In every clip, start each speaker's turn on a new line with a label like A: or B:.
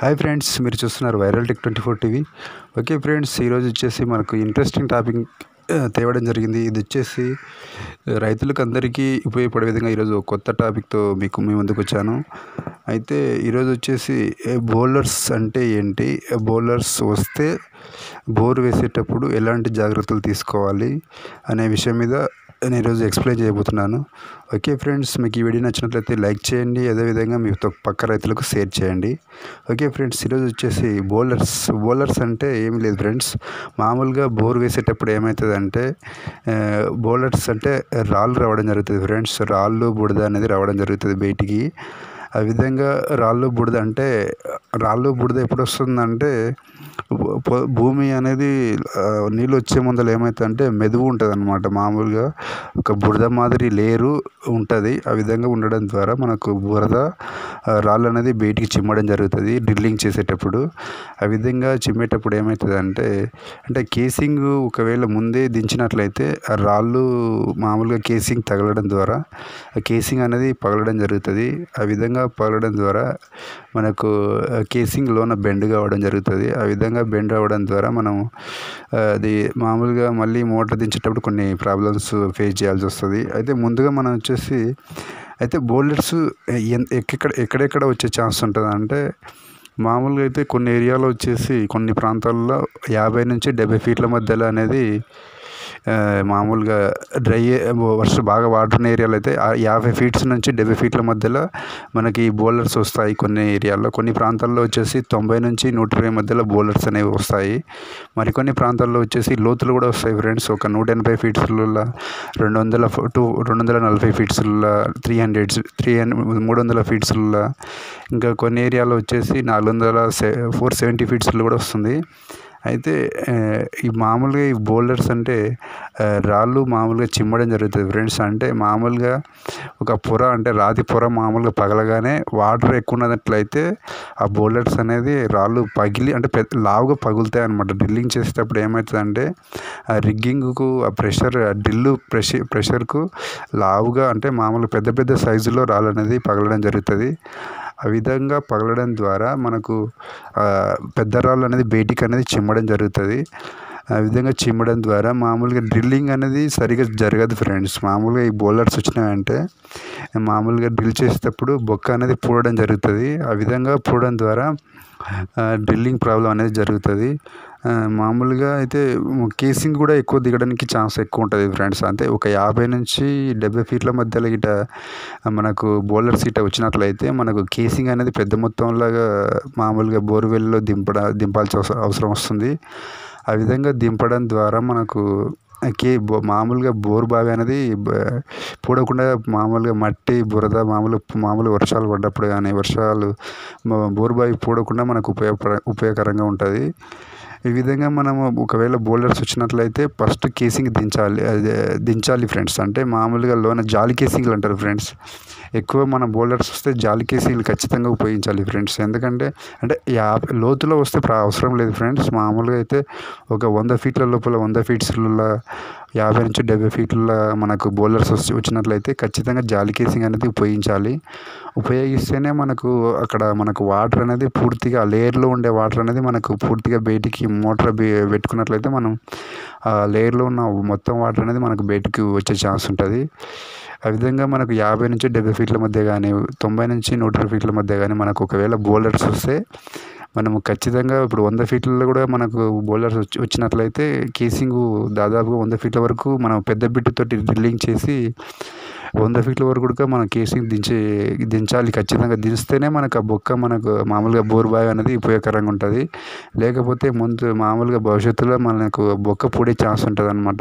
A: hi friends మీరు చూస్తున్నారు viral tech twenty four TV okay friends ఈరోజు వచ్చేసి మనకు ఇంట్రెస్టింగ్ టాపిక్ ఆ, తేవడం జరిగింది ఇది వచ్చేసి రైతులకు అందరికీ ఉపయోగపడే విధంగా ఈరోజు ఒక కొత్త టాపిక్తో మీకు మీ ముందుకు వచ్చాను అయితే ఈరోజు వచ్చేసి బౌలర్స్ అంటే ఏంటి బౌలర్స్ వస్తే బోర్ వేసేటప్పుడు ఎలాంటి జాగ్రత్తలు తీసుకోవాలి అనే విషయం మీద నేను ఈరోజు ఎక్స్ప్లెయిన్ చేయబోతున్నాను ఓకే ఫ్రెండ్స్ మీకు ఈ వీడియో నచ్చినట్లయితే లైక్ చేయండి అదేవిధంగా మీ తో- పక్క రైతులకు షేర్ చేయండి ఓకే ఫ్రెండ్స్ ఈరోజు వచ్చేసి బౌలర్స్ బౌలర్స్ అంటే ఏమి లేదు ఫ్రెండ్స్ మామూలుగా బోర్ వేసేటప్పుడు ఏమవుతుందంటే ఆ, బౌలర్స్ అంటే రాళ్ళు రావడం జరుగుతుంది ఫ్రెండ్స్ రాళ్ళు బుడద అనేది రావడం జరుగుతుంది బయటికి ఆ విధంగా రాళ్ళు బుడద అంటే రాళ్ళు బుడద ఎప్పుడు వస్తుందంటే పొ- భూమి అనేది ఆ, నీళ్ళు వచ్చే ముందర ఏమవుతుందంటే మెదువు ఉంటుంది అనమాట మామూలుగా ఒక బురద మాదిరి లేరు ఉంటుంది ఆ విధంగా ఉండడం ద్వారా మనకు బురద ఆ, రాళ్ళు అనేది బయటికి చిమ్మడం జరుగుతుంది డ్రిల్లింగ్ చేసేటప్పుడు ఆ విధంగా చిమ్మేటప్పుడు ఏమవుతుంది అంటే అంటే కేసింగ్ ఒకవేళ ముందే దించినట్లయితే ఆ రాళ్ళు మామూలుగా కేసింగ్ తగలడం ద్వారా ఆ కేసింగ్ అనేది పగలడం జరుగుతుంది ఆ విధంగా పగలడం ద్వారా మనకు ఆ కేసింగ్ లోన బెండ్ కావడం జరుగుతుంది ఆ విధంగా బెండ్ అవ్వడం ద్వారా మనం ఆ, అది మామూలుగా మళ్ళీ మోటార్ దించేటప్పుడు కొన్ని ప్రాబ్లమ్స్ ఫేస్ చేయాల్సి వస్తుంది అయితే ముందుగా మనం వచ్చేసి అయితే బౌలర్స్ ఎక్కడ ఎక్కడెక్కడ వచ్చే ఛాన్స్ ఉంటుంది అంటే మామూలుగా అయితే కొన్ని ఏరియాలో వచ్చేసి కొన్ని ప్రాంతాల్లో యాభై నుంచి డెబ్బై ఫీట్ల మధ్యలో అనేది ఆ, మామూలుగా డ్రై వర్షం బాగా వాటర్ ఉన్న ఏరియాలో అయితే ఆ యాభై ఫీట్స్ నుంచి డెబ్బై ఫీట్ల మధ్యలో మనకి బౌలర్స్ వస్తాయి కొన్ని ఏరియాల్లో కొన్ని ప్రాంతాల్లో వచ్చేసి తొంభై నుంచి నూట ఇరవై మధ్యలో బౌలర్స్ అనేవి వస్తాయి మరికొన్ని ప్రాంతాల్లో వచ్చేసి లోతులు కూడా వస్తాయి ఫ్రెండ్స్ ఒక నూట ఎనభై ఫీట్స్లలో రెండు వందల టూ రెండు వందల నలభై ఫీట్స్లలో త్రీ హండ్రెడ్స్ త్రీ మూడు వందల ఫీట్స్లలో ఇంకా కొన్ని ఏరియాలో వచ్చేసి నాలుగు వందల ఫోర్ సెవెంటీ ఫీట్స్లో కూడా వస్తుంది అయితే ఆ, ఈ మామూలుగా ఈ బౌలర్స్ అంటే ఆ, రాళ్ళు మామూలుగా చిమ్మడం జరుగుతుంది ఫ్రెండ్స్ అంటే మామూలుగా ఒక పొర అంటే రాతి పొర మామూలుగా పగలగానే వాటర్ ఎక్కువ ఉన్నట్లయితే ఆ బౌలర్స్ అనేది రాళ్ళు పగిలి అంటే పెద్ద లావుగా పగులుతాయి అనమాట డ్రిల్లింగ్ చేసేటప్పుడు ఏమవుతుందంటే ఆ రిగ్గింగ్కు ఆ ప్రెషర్ ఆ డ్రిల్లు ప్రెషర్ ప్రెషర్కు లావుగా అంటే మామూలు పెద్ద పెద్ద సైజులో రాళ్ళు అనేది పగలడం జరుగుతుంది ఆ విధంగా పగలడం ద్వారా మనకు ఆ, పెద్ద రాళ్ళు అనేది బయటికి అనేది చిమ్మడం జరుగుతుంది ఆ విధంగా చిమ్మడం ద్వారా మామూలుగా డ్రిల్లింగ్ అనేది సరిగా జరగదు ఫ్రెండ్స్ మామూలుగా ఈ బౌలర్స్ వచ్చినాయంటే మామూలుగా డ్రిల్ చేసేటప్పుడు బొక్క అనేది పూడడం జరుగుతుంది ఆ విధంగా పూడడం ద్వారా డ్రిల్లింగ్ ప్రాబ్లం అనేది జరుగుతుంది ఆ, మామూలుగా అయితే కేసింగ్ కూడా ఎక్కువ దిగడానికి ఛాన్స్ ఎక్కువ ఉంటుంది ఫ్రెండ్స్ అంటే ఒక యాభై నుంచి డెబ్బై ఫీట్ల మధ్యలో గిట మనకు బౌలర్ సీట్ వచ్చినట్లయితే మనకు కేసింగ్ అనేది పెద్ద మొత్తంలాగా మామూలుగా బోర్వెల్లో దింపడ దింపాల్సిన అవసరం అవసరం వస్తుంది ఆ విధంగా దింపడం ద్వారా మనకు కే బో మామూలుగా బోరు బావి అనేది బ- పూడకుండా మామూలుగా మట్టి బురద మామూలు మామూలు వర్షాలు పడ్డప్పుడు కానీ వర్షాలు మ- బోరు బావి పూడకుండా మనకు ఉపయోగపడ ఉపయోగకరంగా ఉంటుంది ఈ విధంగా మనము ఒకవేళ బౌలర్స్ వచ్చినట్లయితే ఫస్ట్ కేసింగ్ దించాలి అదే దించాలి ఫ్రెండ్స్ అంటే మామూలుగా లోన జాలి కేసింగ్లు అంటారు ఫ్రెండ్స్ ఎక్కువ మన బౌలర్స్ వస్తే జాలి కేసింగ్లు ఖచ్చితంగా ఉపయోగించాలి ఫ్రెండ్స్ ఎందుకంటే అంటే యాభై లోతులో వస్తే ప్రా- అవసరం లేదు ఫ్రెండ్స్ మామూలుగా అయితే ఒక వంద ఫీట్ల లోపల వంద ఫీట్స్ల యాభై నుంచి డెబ్బై ఫీట్ల మనకు బౌలర్స్ వచ్చి వచ్చినట్లయితే ఖచ్చితంగా జాలి కేసింగ్ అనేది ఉపయోగించాలి ఉపయోగిస్తేనే మనకు అక్కడ మనకు వాటర్ అనేది పూర్తిగా లేయర్లో ఉండే వాటర్ అనేది మనకు పూర్తిగా బయటికి మోటార్ బె- పెట్టుకున్నట్లయితే మనం ఆ లేయర్లో ఉన్న మొత్తం వాటర్ అనేది మనకు బయటికి వచ్చే ఛాన్స్ ఉంటుంది ఆ విధంగా మనకు యాభై నుంచి డెబ్బై ఫీట్ల మధ్య కానీ తొంభై నుంచి నూట ఇరవై ఫీట్ల మధ్య కానీ మనకు ఒకవేళ బౌలర్స్ వస్తే మనము ఖచ్చితంగా ఇప్పుడు వంద ఫీట్లలో కూడా మనకు బౌలర్స్ వచ్చి వచ్చినట్లయితే కేసింగ్ దాదాపుగా వంద ఫీట్ల వరకు మనం పెద్ద బిట్టుతోటి డ్రిల్లింగ్ చేసి వంద ఫీట్ల వరకు కూడా మనం కేసింగ్ దించి దించాలి ఖచ్చితంగా దించితేనే మనకు ఆ బొక్క మనకు మామూలుగా బోర్ బావి అనేది ఉపయోగకరంగా ఉంటుంది లేకపోతే ముందు మామూలుగా భవిష్యత్తులో మనకు బొక్క పూడే ఛాన్స్ ఉంటుంది అనమాట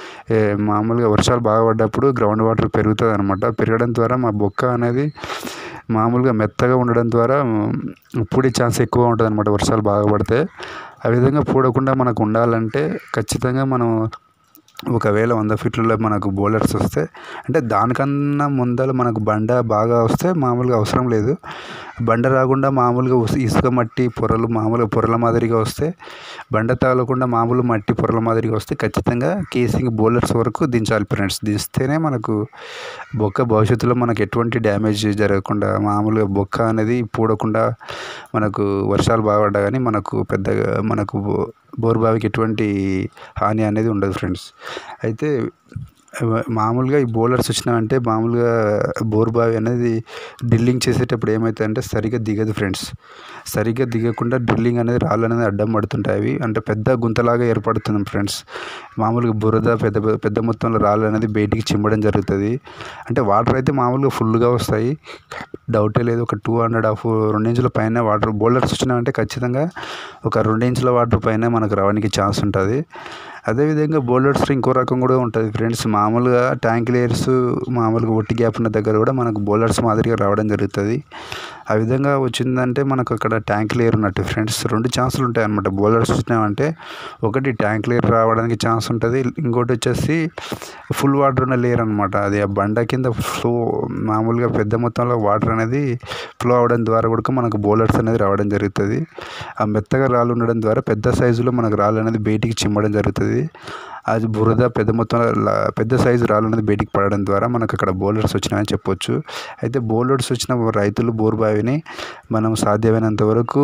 A: మామూలుగా వర్షాలు బాగా పడ్డప్పుడు గ్రౌండ్ వాటర్ పెరుగుతుంది అనమాట పెరగడం ద్వారా మా బొక్క అనేది మామూలుగా మెత్తగా ఉండడం ద్వారా మ్, పూడే ఛాన్స్ ఎక్కువ ఉంటుంది అనమాట వర్షాలు బాగా పడితే ఆ విధంగా పూడకుండా మనకు ఉండాలంటే ఖచ్చితంగా మనం ఒకవేళ వంద ఫీట్లలో మనకు బోలర్స్ వస్తే అంటే దానికన్నా ముందర మనకు బండ బాగా వస్తే మామూలుగా అవసరం లేదు బండ రాకుండా మామూలుగా ఉస్- ఇసుక మట్టి పొరలు మామూలుగా పొరల మాదిరిగా వస్తే బండ తగలకుండా మామూలు మట్టి పొరల మాదిరిగా వస్తే ఖచ్చితంగా కేసింగ్ బోలర్స్ వరకు దించాలి ఫ్రెండ్స్ దించితేనే మనకు బొక్క భవిష్యత్తులో మనకు ఎటువంటి డ్యామేజ్ జరగకుండా మామూలుగా బొక్క అనేది పూడకుండా మనకు వర్షాలు బాగా పడ్డా కానీ మనకు పెద్దగా మనకు బో- బోరు బావికి ఎటువంటి హాని అనేది ఉండదు ఫ్రెండ్స్ అయితే మామూలుగా ఈ బౌలర్స్ వచ్చినాయంటే మామూలుగా బోర్ బావి అనేది డ్రిల్లింగ్ చేసేటప్పుడు ఏమవుతుందంటే సరిగ్గా దిగదు ఫ్రెండ్స్ సరిగ్గా దిగకుండా డ్రిల్లింగ్ అనేది రాళ్ళు అనేది అడ్డం పడుతుంటాయి అవి అంటే పెద్ద గుంతలాగా ఏర్పడుతుంది ఫ్రెండ్స్ మామూలుగా బురద పెద్ద పెద్ద మొత్తంలో రాళ్ళు అనేది బయటికి చిమ్మడం జరుగుతుంది అంటే వాటర్ అయితే మామూలుగా ఫుల్గా వస్తాయి డౌటే లేదు ఒక టూ హండ్రెడ్ హాఫ్ రెండు ఇంచుల పైన వాటర్ బౌలర్స్ వచ్చినాయంటే ఖచ్చితంగా ఒక రెండు ఇంచుల వాటర్ పైన మనకు రావడానికి ఛాన్స్ ఉంటుంది అదేవిధంగా బౌలర్స్ ఇంకో రకం కూడా ఉంటుంది ఫ్రెండ్స్ మామూలుగా ట్యాంక్ లేయర్స్ మామూలుగా ఒట్టి గ్యాప్ ఉన్న దగ్గర కూడా మనకు బౌలర్స్ మాదిరిగా రావడం జరుగుతుంది ఆ విధంగా వచ్చిందంటే మనకు అక్కడ ట్యాంక్ లేయర్ ఉన్నట్టు ఫ్రెండ్స్ రెండు ఛాన్సులు ఉంటాయి అనమాట బౌలర్స్ వచ్చినామంటే ఒకటి ట్యాంక్ లేయర్ రావడానికి ఛాన్స్ ఉంటుంది ఇంకోటి వచ్చేసి ఫుల్ వాటర్ ఉన్న లేయర్ అనమాట అది ఆ బండ కింద ఫ్లో మామూలుగా పెద్ద మొత్తంలో వాటర్ అనేది ఫ్లో అవడం ద్వారా కూడా మనకు బౌలర్స్ అనేది రావడం జరుగుతుంది ఆ మెత్తగా రాళ్ళు ఉండడం ద్వారా పెద్ద సైజులో మనకు రాళ్ళు అనేది బయటికి చిమ్మడం జరుగుతుంది అది బురద పెద్ద మొత్తంలో లా- పెద్ద సైజు రాళ్ళు అనేది బయటికి పడడం ద్వారా మనకు అక్కడ బౌలర్స్ వచ్చినాయని చెప్పొచ్చు అయితే బౌలర్స్ వచ్చిన రైతులు బోర్ బావిని మనం సాధ్యమైనంత వరకు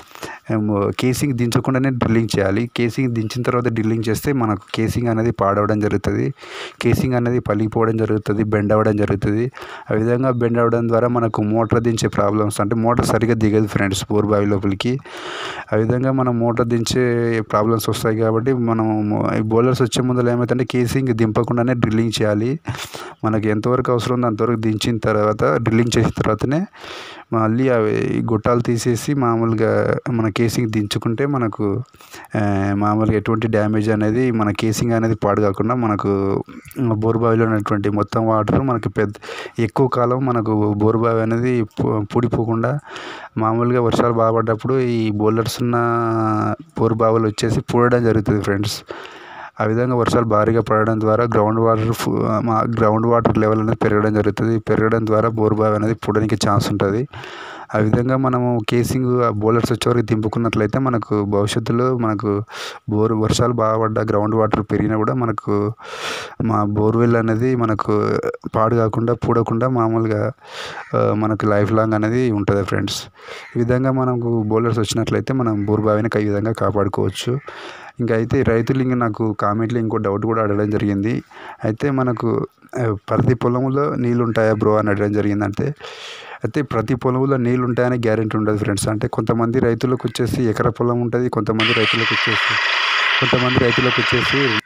A: ఏమో కేసింగ్ దించకుండానే డ్రిల్లింగ్ చేయాలి కేసింగ్ దించిన తర్వాత డ్రిల్లింగ్ చేస్తే మనకు కేసింగ్ అనేది పాడవడం జరుగుతుంది కేసింగ్ అనేది పలిగిపోవడం జరుగుతుంది బెండ్ అవ్వడం జరుగుతుంది ఆ విధంగా బెండ్ అవ్వడం ద్వారా మనకు మోటార్ దించే ప్రాబ్లమ్స్ అంటే మోటార్ సరిగ్గా దిగదు ఫ్రెండ్స్ బోర్ బావి లోపలికి ఆ విధంగా మనం మోటార్ దించే ప్రాబ్లమ్స్ వస్తాయి కాబట్టి మనం ఈ బౌలర్స్ వచ్చే ముందర ఏమవుతుందంటే కేసింగ్ దింపకుండానే డ్రిల్లింగ్ చేయాలి మనకి ఎంతవరకు అవసరం ఉందో అంతవరకు దించిన తర్వాత డ్రిల్లింగ్ చేసిన తర్వాతనే మళ్ళీ అవి గొట్టాలు తీసేసి మామూలుగా మన కేసింగ్ దించుకుంటే మనకు ఆ, మామూలుగా ఎటువంటి డ్యామేజ్ అనేది మన కేసింగ్ అనేది పాడు కాకుండా మనకు బోర్ బావిలో ఉన్నటువంటి మొత్తం వాటర్ మనకి పెద్ద ఎక్కువ కాలం మనకు బోర్ బావి అనేది పు- పూడిపోకుండా మామూలుగా వర్షాలు బాగా పడ్డప్పుడు ఈ బౌలర్స్ ఉన్న బోర్ బావులు వచ్చేసి పూడడం జరుగుతుంది ఫ్రెండ్స్ ఆ విధంగా వర్షాలు భారీగా పడడం ద్వారా గ్రౌండ్ వాటర్ ఫు- మా గ్రౌండ్ వాటర్ లెవెల్ అనేది పెరగడం జరుగుతుంది పెరగడం ద్వారా బోర్ బావి అనేది పూడడానికి ఛాన్స్ ఉంటుంది ఆ విధంగా మనము కేసింగ్ బౌలర్స్ వచ్చే వరకు దింపుకున్నట్లయితే మనకు భవిష్యత్తులో మనకు బోర్ వర్షాలు బాగా పడ్డ గ్రౌండ్ వాటర్ పెరిగినా కూడా మనకు మా బోర్వెల్ అనేది మనకు పాడు కాకుండా పూడకుండా మామూలుగా ఆ, మనకు లైఫ్ లాంగ్ అనేది ఉంటుంది ఫ్రెండ్స్ ఈ విధంగా మనకు బౌలర్స్ వచ్చినట్లయితే మనం బోర్ బావిని ఈ విధంగా కాపాడుకోవచ్చు ఇంకా అయితే రైతులు ఇంకా నాకు కామెంట్లో ఇంకో డౌట్ కూడా అడగడం జరిగింది అయితే మనకు ఆ, ప్రతి పొలంలో నీళ్ళు ఉంటాయా బ్రో అని అడగడం జరిగింది అంటే అయితే ప్రతి పొలంలో నీళ్ళు ఉంటాయని గ్యారెంటీ ఉండదు ఫ్రెండ్స్ అంటే కొంతమంది రైతులకు వచ్చేసి ఎకర పొలం ఉంటుంది కొంతమంది రైతులకు వచ్చేసి కొంతమంది రైతులకు వచ్చేసి